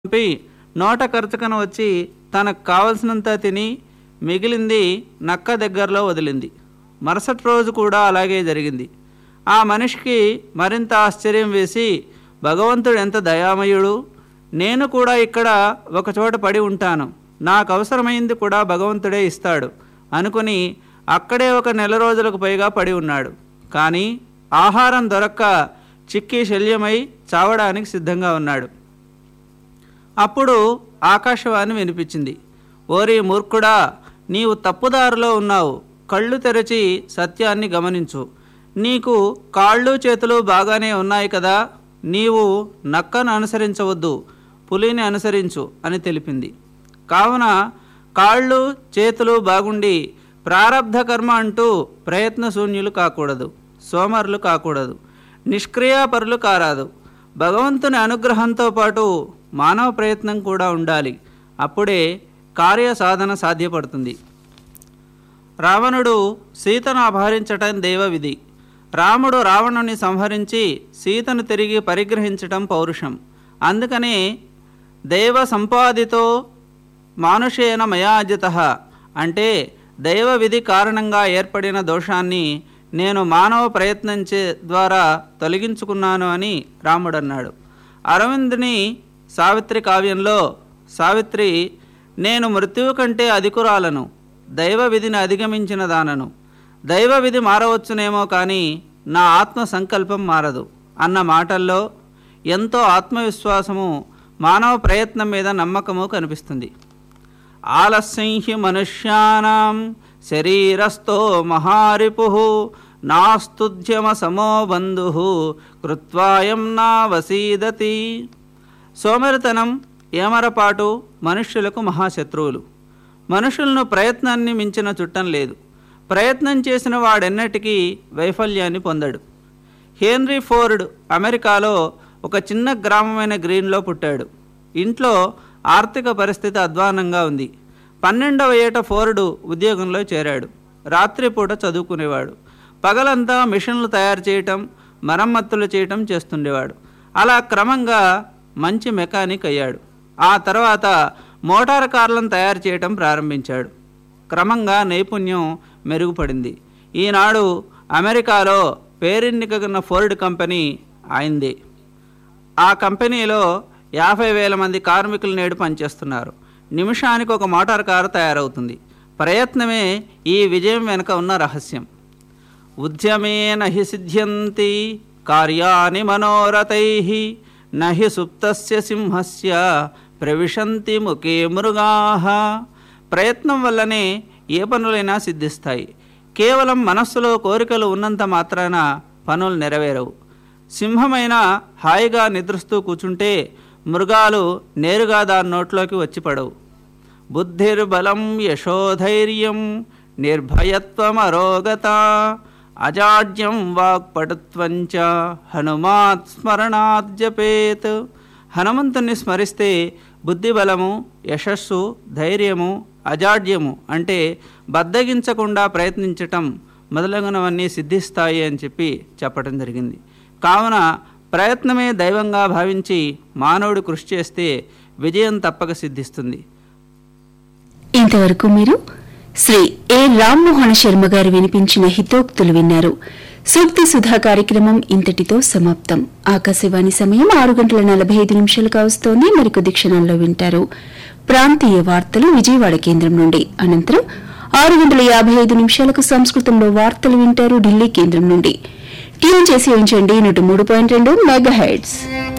పంపి నోట ఖర్చుకను వచ్చి తనకు కావలసినంత తిని మిగిలింది నక్క దగ్గరలో వదిలింది మరుసటి రోజు కూడా అలాగే జరిగింది ఆ మనిషికి మరింత ఆశ్చర్యం వేసి భగవంతుడు ఎంత దయామయుడు నేను కూడా ఇక్కడ ఒకచోట పడి ఉంటాను నాకు అవసరమైంది కూడా భగవంతుడే ఇస్తాడు అనుకుని అక్కడే ఒక నెల రోజులకు పైగా పడి ఉన్నాడు కానీ ఆహారం దొరక్క చిక్కి శల్యమై చావడానికి సిద్ధంగా ఉన్నాడు అప్పుడు ఆకాశవాణి వినిపించింది ఓరి మూర్ఖుడా నీవు తప్పుదారిలో ఉన్నావు కళ్ళు తెరచి సత్యాన్ని గమనించు నీకు కాళ్ళు చేతులు బాగానే ఉన్నాయి కదా నీవు నక్కను అనుసరించవద్దు పులిని అనుసరించు అని తెలిపింది కావున కాళ్ళు చేతులు బాగుండి ప్రారబ్ధ కర్మ అంటూ ప్రయత్నశూన్యులు కాకూడదు సోమరులు కాకూడదు నిష్క్రియాపరులు కారాదు భగవంతుని అనుగ్రహంతో పాటు మానవ ప్రయత్నం కూడా ఉండాలి అప్పుడే కార్యసాధన సాధ్యపడుతుంది రావణుడు సీతను అపహరించటం దైవవిధి రాముడు రావణుని సంహరించి సీతను తిరిగి పరిగ్రహించటం పౌరుషం అందుకనే దైవ సంపాదితో మానుషేన మయాజిత అంటే దైవ విధి కారణంగా ఏర్పడిన దోషాన్ని నేను మానవ ప్రయత్నం చే ద్వారా తొలగించుకున్నాను అని రాముడన్నాడు అరవిందుని సావిత్రి కావ్యంలో సావిత్రి నేను మృత్యువు కంటే అధికురాలను దైవ విధిని అధిగమించిన దానను దైవ విధి మారవచ్చునేమో కానీ నా ఆత్మ సంకల్పం మారదు అన్న మాటల్లో ఎంతో ఆత్మవిశ్వాసము మానవ ప్రయత్నం మీద నమ్మకము కనిపిస్తుంది ఆలస్యం హి మనుష్యానాం శరీరస్థో మహారిపు నాస్తుద్యమ సమో బంధు కృత్వాయం నా వసీదతి సోమరితనం ఏమరపాటు మనుష్యులకు మహాశత్రువులు మనుషులను ప్రయత్నాన్ని మించిన చుట్టం లేదు ప్రయత్నం చేసిన వాడెన్నటికీ వైఫల్యాన్ని పొందడు హెన్రీ ఫోర్డ్ అమెరికాలో ఒక చిన్న గ్రామమైన గ్రీన్లో పుట్టాడు ఇంట్లో ఆర్థిక పరిస్థితి అధ్వానంగా ఉంది పన్నెండవ ఏట ఫోర్డు ఉద్యోగంలో చేరాడు రాత్రిపూట చదువుకునేవాడు పగలంతా మిషన్లు తయారు చేయటం మరమ్మతులు చేయటం చేస్తుండేవాడు అలా క్రమంగా మంచి మెకానిక్ అయ్యాడు ఆ తర్వాత మోటార్ కార్లను తయారు చేయటం ప్రారంభించాడు క్రమంగా నైపుణ్యం మెరుగుపడింది ఈనాడు అమెరికాలో పేరెన్నికన్న ఫోర్డ్ కంపెనీ ఆయనదే ఆ కంపెనీలో యాభై వేల మంది కార్మికులు నేడు పనిచేస్తున్నారు నిమిషానికి ఒక మోటార్ కారు తయారవుతుంది ప్రయత్నమే ఈ విజయం వెనుక ఉన్న రహస్యం ఉద్యమే నహి సిద్ధ్యంతి కార్యాని మనోరథై నహి సుప్తస్య సింహస్య ప్రవిశంతి ముఖే మృగా ప్రయత్నం వల్లనే ఏ పనులైనా సిద్ధిస్తాయి కేవలం మనస్సులో కోరికలు ఉన్నంత మాత్రాన పనులు నెరవేరవు సింహమైన హాయిగా నిద్రిస్తూ కూర్చుంటే మృగాలు నేరుగా దాని నోట్లోకి వచ్చి పడవు బుద్ధిర్బలం యశోధైర్యం నిర్భయత్వమరోగత అజాడ్యం వాక్పటుత్వంచ హనుమాత్ స్మరణాత్ జపేత్ హనుమంతుని స్మరిస్తే బుద్ధిబలము యశస్సు ధైర్యము అజాడ్యము అంటే బద్దగించకుండా ప్రయత్నించటం మొదలగునవన్నీ సిద్ధిస్తాయి అని చెప్పి చెప్పటం జరిగింది కావున ప్రయత్నమే దైవంగా భావించి మానవుడు కృషి చేస్తే విజయం తప్పక సిద్ధిస్తుంది ఇంతవరకు మీరు శ్రీ ఏ రామ్మోహన శర్మ గారు వినిపించిన హితోక్తులు విన్నారు సూక్తి సుధా కార్యక్రమం ఇంతటితో సమాప్తం ఆకాశవాణి సమయం ఆరు గంటల నలభై ఐదు నిమిషాలు కావస్తోంది మరికొద్ది క్షణాల్లో వింటారు ప్రాంతీయ వార్తలు విజయవాడ కేంద్రం నుండి అనంతరం ఆరు గంటల యాభై ఐదు నిమిషాలకు సంస్కృతంలో వార్తలు వింటారు ఢిల్లీ కేంద్రం నుండి ట్యూన్ చేసి ఉంచండి నూట మూడు పాయింట్ రెండు మెగా హెడ్స్